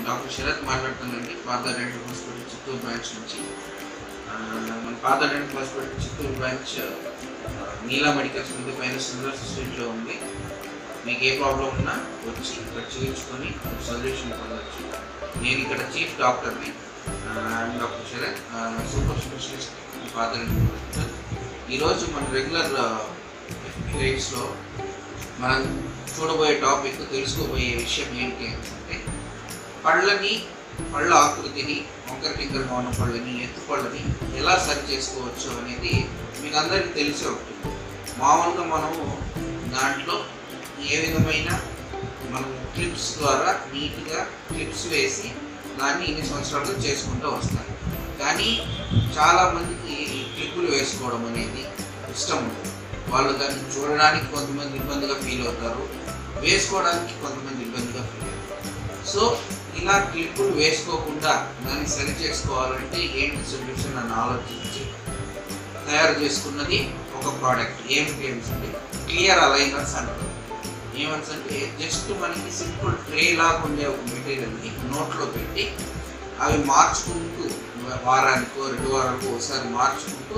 Doctor Sarath మాట్లాడుతున్నానండి పాత dental hospital Chittoor branch నుంచి ఆ, మన పాత డెంటల్ హాస్పిటల్ చిత్తూరు బ్రాంచ్ ఆ, నీలా మెడికల్స్ ముందు పైన సిల్వర్ స్ట్రీట్లో ఉంది మీకు ఏ ప్రాబ్లం ఉన్నా వచ్చి ఇక్కడ చూపించుకొని సొల్యూషన్ పొందవచ్చు నేను ఇక్కడ చీఫ్ డాక్టర్ని I am doctor Sharath super specialist పాత డెంటల్ హాస్పిటల్ ఈరోజు మన రెగ్యులర్ రేట్స్లో మనం చూడబోయే టాపిక్ తెలుసుకోబోయే విషయం ఏంటి అంటే పళ్ళని పళ్ళ ఆకృతిని వంకర టింకరగా ఉన్న పళ్ళని ఎత్తు పళ్ళని ఎలా సరి చేసుకోవచ్చు అనేది మీకు అందరికీ తెలిసే ఉంటుంది మామూలుగా మనము దాంట్లో ఏ విధమైన మనం క్లిప్స్ ద్వారా నీట్గా క్లిప్స్ వేసి దాన్ని ఇన్ని సంవత్సరాలు చేసుకుంటూ వస్తాం కానీ చాలామందికి ఈ క్లిప్పులు వేసుకోవడం అనేది ఇష్టం ఉండదు వాళ్ళు దాన్ని చూడడానికి కొంతమంది ఇబ్బందిగా ఫీల్ అవుతారు వేసుకోవడానికి కొంతమంది ఇబ్బందిగా ఫీల్ అవుతారు సో ఇలా క్లిప్పులు వేసుకోకుండా దాన్ని సరి చేసుకోవాలంటే ఏంటి సొల్యూషన్ అని ఆలోచించి తయారు చేసుకున్నది ఒక ప్రోడక్ట్ ఏమిటి అంటే క్లియర్ అలైనర్స్ అంటారు ఏమన్స్ అంటే జస్ట్ మనకి సింపుల్ ట్రే లాగా ఉండే ఒక మెటీరియల్ని నోట్లో పెట్టి అవి మార్చుకుంటూ వారానికో రెండు వారానికో ఒకసారి మార్చుకుంటూ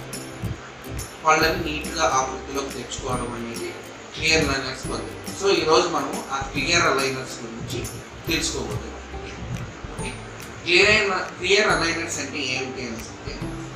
వాళ్ళని నీట్గా ఆకృతిలోకి తెచ్చుకోవడం అనేది క్లియర్ అలైనర్స్ పద్ధతి సో ఈరోజు మనము ఆ క్లియర్ అలైనర్స్ గురించి తెలుసుకోబోతున్నాం క్లియర్ క్లియర్ అలైనర్స్ అంటే ఏమిటి అని అంటే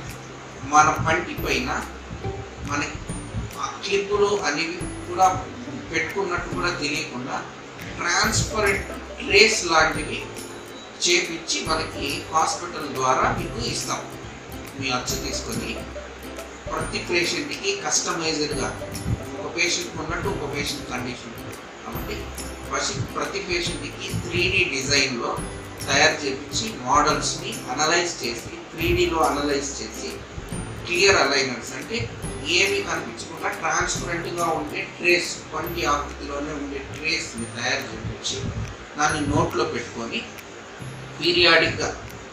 మన పంటి పైన మనకి ఆ క్లిప్పులు అనేవి కూడా పెట్టుకున్నట్టు కూడా తెలియకుండా ట్రాన్స్పరెంట్ ట్రేస్ లాంటివి చేపించి మనకి హాస్పిటల్ ద్వారా మీకు ఇస్తాం మీ అచ్చు తీసుకొని ప్రతి పేషెంట్కి కస్టమైజ్డ్గా ఒక పేషెంట్ ఉన్నట్టు ఒక పేషెంట్ కండిషన్ ఉంటుంది. కాబట్టి ప్రతి ప్రతి పేషెంట్కి త్రీ డి డిజైన్లో తయారు చేపించి మోడల్స్ని అనలైజ్ చేసి త్రీ డిలో అనలైజ్ చేసి క్లియర్ అలైనర్స్ అంటే ఏమి కనిపించకుండా ట్రాన్స్పరెంట్గా ఉండే ట్రేస్ పంటి ఆకృతిలోనే ఉండే ట్రేస్ని తయారు చేపించి దాన్ని నోట్లో పెట్టుకొని పీరియాడిక్గా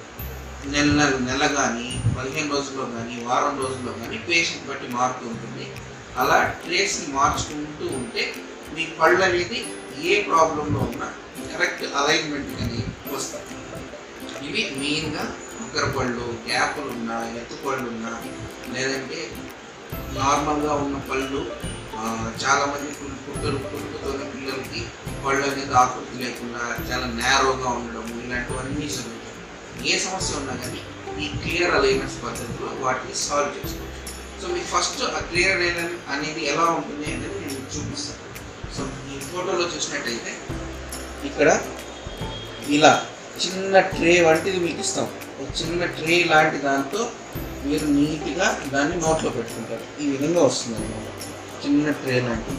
నెల నెల నెల కానీ పదిహేను రోజుల్లో కానీ వారం రోజుల్లో కానీ పేషెంట్ బట్టి మారుతూ ఉంటుంది అలా ట్రేస్ని మార్చుకుంటూ ఉంటే మీ పళ్ళు అనేది ఏ ప్రాబ్లంలో ఉన్నా కరెక్ట్ అలైన్మెంట్ కానీ వస్తాయి ఇవి మెయిన్గా ముక్కర పళ్ళు గ్యాపులు ఉన్నా ఎత్తు పళ్ళు ఉన్నా లేదంటే నార్మల్గా ఉన్న పళ్ళు ఆ, చాలా మంది పుల్- పుట్టలు పుట్టుకతోన్న పిల్లలకి పళ్ళు అనేది ఆకృతి లేకుండా చాలా నేరోగా ఉండడం ఇలాంటివన్నీ జరుగుతాయి ఏ సమస్య ఉన్నా కానీ ఈ క్లియర్ అలైనర్స్ పద్ధతిలో వాటిని సాల్వ్ చేసుకోవచ్చు సో మీకు ఫస్ట్ ఆ క్లియర్ అలైనర్ అనేది ఎలా ఉంటుంది అనేది నేను మీకు చూపిస్తాను సో ఈ ఫోటోలో చూసినట్టయితే ఇక్కడ ఇలా చిన్న ట్రే వంటిది మీకు ఇస్తాం ఒక చిన్న ట్రే లాంటి దాంతో మీరు నీట్గా దాన్ని నోట్లో పెట్టుకుంటారు ఈ విధంగా వస్తుంది అన్నమాట చిన్న ట్రే లాంటిది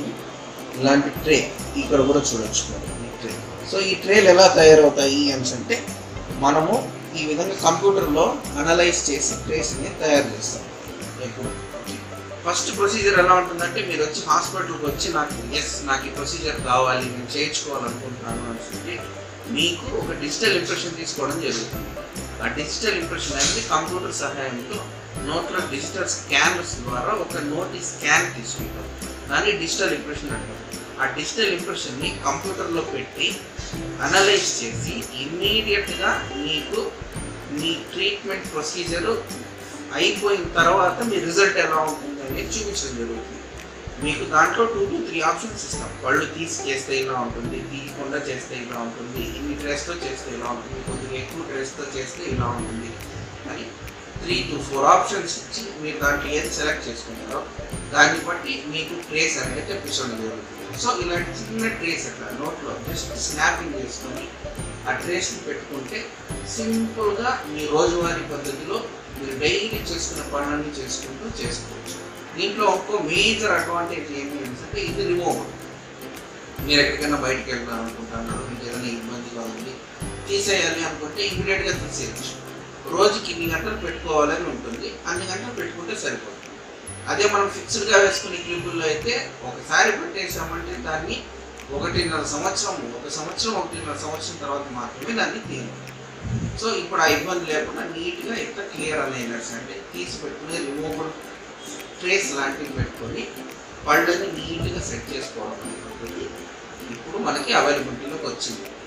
ఇలాంటి ట్రే ఇక్కడ కూడా చూడొచ్చు మీరు ఈ ట్రే సో ఈ ట్రేలు ఎలా తయారవుతాయి అని అంటే మనము ఈ విధంగా కంప్యూటర్లో అనలైజ్ చేసి ట్రేస్ని తయారు చేస్తాం ఇప్పుడు ఫస్ట్ ప్రొసీజర్ ఎలా ఉంటుందంటే మీరు వచ్చి హాస్పిటల్కి వచ్చి నాకు ఎస్ నాకు ఈ ప్రొసీజర్ కావాలి నేను చేయించుకోవాలనుకుంటున్నాను అని చెప్పి మీకు ఒక డిజిటల్ ఇంప్రెషన్ తీసుకోవడం జరుగుతుంది ఆ డిజిటల్ ఇంప్రెషన్ అనేది కంప్యూటర్ సహాయంతో నోట్లో డిజిటల్ స్కానర్స్ ద్వారా ఒక నోటి స్కాన్ తీసుకుంటాం దాన్ని డిజిటల్ ఇంప్రెషన్ అంటారు ఆ డిజిటల్ ఇంప్రెషన్ని కంప్యూటర్లో పెట్టి అనలైజ్ చేసి ఇమ్మీడియట్గా మీకు మీ ట్రీట్మెంట్ ప్రొసీజర్ అయిపోయిన తర్వాత మీ రిజల్ట్ ఎలా ఉంటుంది అనేది చూపించడం జరుగుతుంది మీకు దాంట్లో టూ టు త్రీ ఆప్షన్స్ ఇస్తాం పళ్ళు తీసి చేస్తే ఇలా ఉంటుంది తీయకుండా చేస్తే ఇలా ఉంటుంది ఇన్ని ట్రేస్తో చేస్తే ఇలా ఉంటుంది కొద్దిగా ఎక్కువ ట్రేస్తో చేస్తే ఇలా ఉంటుంది అని త్రీ టు ఫోర్ ఆప్షన్స్ ఇచ్చి మీరు దాంట్లో ఏది సెలెక్ట్ చేసుకుంటారో దాన్ని బట్టి మీకు ట్రేస్ అనేది తెప్పించడం జరుగుతుంది సో ఇలాంటి చిన్న ట్రేస్ అట్లా నోట్లో జస్ట్ స్నాపింగ్ చేసుకొని ఆ ట్రేస్ని పెట్టుకుంటే సింపుల్గా మీ రోజువారీ పద్ధతిలో మీరు డైలీ చేసుకున్న పనులన్నీ చేసుకుంటూ చేసుకోవచ్చు దీంట్లో ఒక్కో మేజర్ అడ్వాంటేజ్ ఏమి అంటే ఇది రిమూవబుల్ మీరు ఎక్కడికైనా బయటకు వెళ్దాం అనుకుంటున్నారు మీకు ఏదైనా ఇబ్బందిగా ఉంది తీసేయాలి అనుకుంటే ఇమీడియట్గా తీసేయచ్చు రోజుకి ఇన్ని గంటలు పెట్టుకోవాలని ఉంటుంది అన్ని గంటలు పెట్టుకుంటే సరిపోతుంది అదే మనం ఫిక్స్డ్గా వేసుకునే క్లిపుల్లో అయితే ఒకసారి పెట్టేసామంటే దాన్ని ఒకటిన్నర సంవత్సరం ఒక సంవత్సరం ఒకటిన్నర సంవత్సరం తర్వాత మాత్రమే దాన్ని తీయాలి సో ఇప్పుడు ఆ ఇబ్బంది లేకుండా నీట్గా ఎంత క్లియర్ అలైనర్స్ అంటే తీసి పెట్టుకుని రిమూవబుల్ ట్రేస్ లాంటివి పెట్టుకొని పళ్ళని నీట్గా సెట్ చేసుకోవడం అనేది ఇప్పుడు మనకి అవైలబిలిటీలోకి వచ్చింది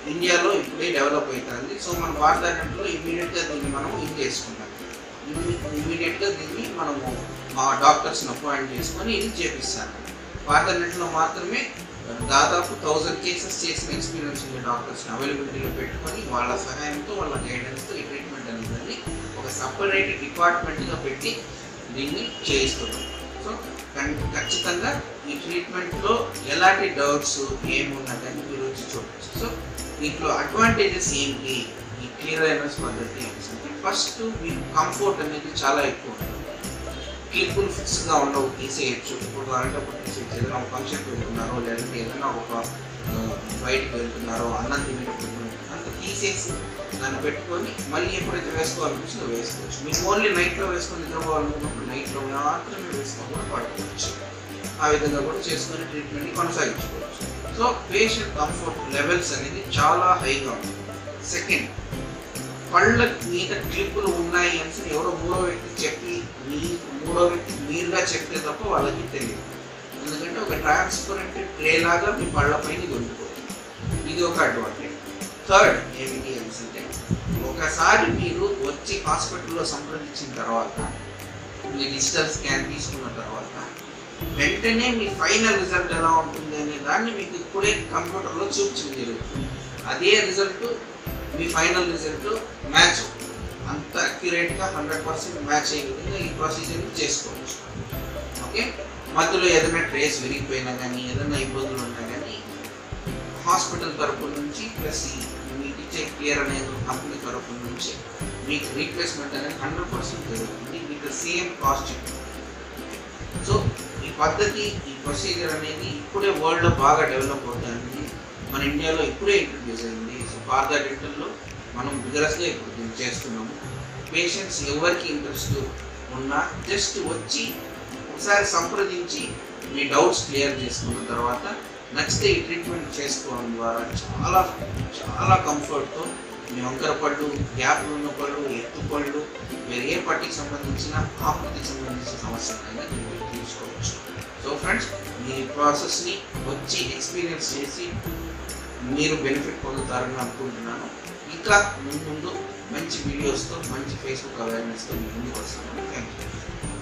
ఇండియాలో ఇప్పుడే డెవలప్ అవుతుంది సో మన భారతదేశంలో ఇమీడియట్గా దీన్ని మనం ఇది చేసుకుంటాం ఇమీడియట్గా దీన్ని మనము మా డాక్టర్స్ని అపాయింట్ చేసుకొని ఇది చేపిస్తాను భారతదేశంలో మాత్రమే దాదాపు థౌజండ్ కేసెస్ చేసిన ఎక్స్పీరియన్స్ ఉన్న డాక్టర్స్ని అవైలబిలిటీలో పెట్టుకొని వాళ్ళ సహాయంతో వాళ్ళ గైడెన్స్తో ఈ ట్రీట్మెంట్ అనేది ఒక సపరేట్ డిపార్ట్మెంట్గా పెట్టి దీన్ని చేయిస్తున్నాం సో కన్- ఖచ్చితంగా ఈ ట్రీట్మెంట్లో ఎలాంటి డౌట్స్ ఏమున్నదని మీరు వచ్చి చూడవచ్చు సో దీంట్లో అడ్వాంటేజెస్ ఏంటి ఈ క్లియర్ అయినస్ పద్ధతి అంటే ఫస్ట్ మీకు కంఫర్ట్ అనేది చాలా ఎక్కువ ఉంటుంది క్లిప్పులు ఫిక్స్గా ఉండవు తీసేయచ్చు ఇప్పుడు అలాంటప్పుడు తీసేయచ్చు ఏదైనా ఒక ఫంక్షన్కి వెళ్తున్నారో లేదంటే ఏదైనా ఒక ఆ, బయటికి వెళ్తున్నారో అన్నం తినేటప్పుడు అంత తీసేసి దాన్ని పెట్టుకొని మళ్ళీ ఎప్పుడైతే వేసుకోవాలనిపిస్తుందో వేసుకోవచ్చు మీకు ఓన్లీ నైట్లో వేసుకొని నిద్రపోవాలనుకున్నప్పుడు నైట్లో మాత్రమే వేసుకొని కూడా పడుకోవచ్చు ఆ విధంగా కూడా చేసుకొని ట్రీట్మెంట్ని కొనసాగించుకోవచ్చు సో పేషెంట్ కంఫర్ట్ లెవెల్స్ అనేది చాలా హైగా ఉంటుంది సెకండ్ పళ్ళ మీద క్లిప్పులు ఉన్నాయి అని ఎవరో మూడో వ్యక్తి చెప్పి మీ మూడో వ్యక్తి మీరుగా చెప్తే తప్ప వాళ్ళకి తెలియదు ఎందుకంటే ఒక ట్రాన్స్పరెంట్ ట్రే లాగా మీ పళ్ళ పైన దొరికిపోతుంది ఇది ఒక అడ్వాంటేజ్ థర్డ్ ఏమిటి అంటే ఒకసారి మీరు వచ్చి హాస్పిటల్లో సంప్రదించిన తర్వాత మీ డిజిటల్ స్కాన్ తీసుకున్న తర్వాత వెంటనే మీ ఫైనల్ రిజల్ట్ ఎలా ఉంటుంది అనే దాన్ని మీకు ఇప్పుడే కంప్యూటర్లో చూపించడం జరుగుతుంది అదే రిజల్ట్ మీ ఫైనల్ రిజల్ట్ మ్యాచ్ అంత అక్యురేట్గా హండ్రెడ్ పర్సెంట్ మ్యాచ్ అయ్యే విధంగా ఈ ప్రొసీజర్ని చేసుకోవచ్చు ఓకే మధ్యలో ఏదైనా ట్రేస్ విరిగిపోయినా కానీ ఏదైనా ఇబ్బందులు ఉన్నా కానీ హాస్పిటల్ తరపు నుంచి ప్లస్ మీకు ఇచ్చే క్లియర్ అనేది కంపెనీ తరపు నుంచి మీకు రీప్లేస్మెంట్ అనేది హండ్రెడ్ పర్సెంట్ జరుగుతుంది విత్ సేమ్ కాస్ట్ సో ఈ పద్ధతి ఈ ప్రొసీజర్ అనేది ఇప్పుడే వరల్డ్లో బాగా డెవలప్ అవుతుంది మన ఇండియాలో ఇప్పుడే ఇంట్రడ్యూస్ అయింది సో భారత డెంటల్లో మనం విగరస్గా ఇప్పుడు దీన్ని చేస్తున్నాము పేషెంట్స్ ఎవరికి ఇంట్రెస్ట్ ఉన్నా జస్ట్ వచ్చి ఒకసారి సంప్రదించి మీ డౌట్స్ క్లియర్ చేసుకున్న తర్వాత నచ్చితే ఈ ట్రీట్మెంట్ చేసుకోవడం ద్వారా చాలా చాలా కంఫర్ట్తో మీ వంకర పళ్ళు గ్యాప్లు ఉన్న పళ్ళు ఎత్తు పళ్ళు మీరు ఏ పట్టికి సంబంధించిన ఆకృతికి సంబంధించిన సమస్యలైనా మీరు తీసుకోవచ్చు సో ఫ్రెండ్స్ మీ ప్రాసెస్ని వచ్చి ఎక్స్పీరియన్స్ చేసి మీరు బెనిఫిట్ పొందుతారని అనుకుంటున్నాను ఇంకా ముందు ముందు మంచి వీడియోస్తో మంచి ఫేస్బుక్ అవేర్నెస్తో మీ ముందుకు వస్తాను థ్యాంక్ యూ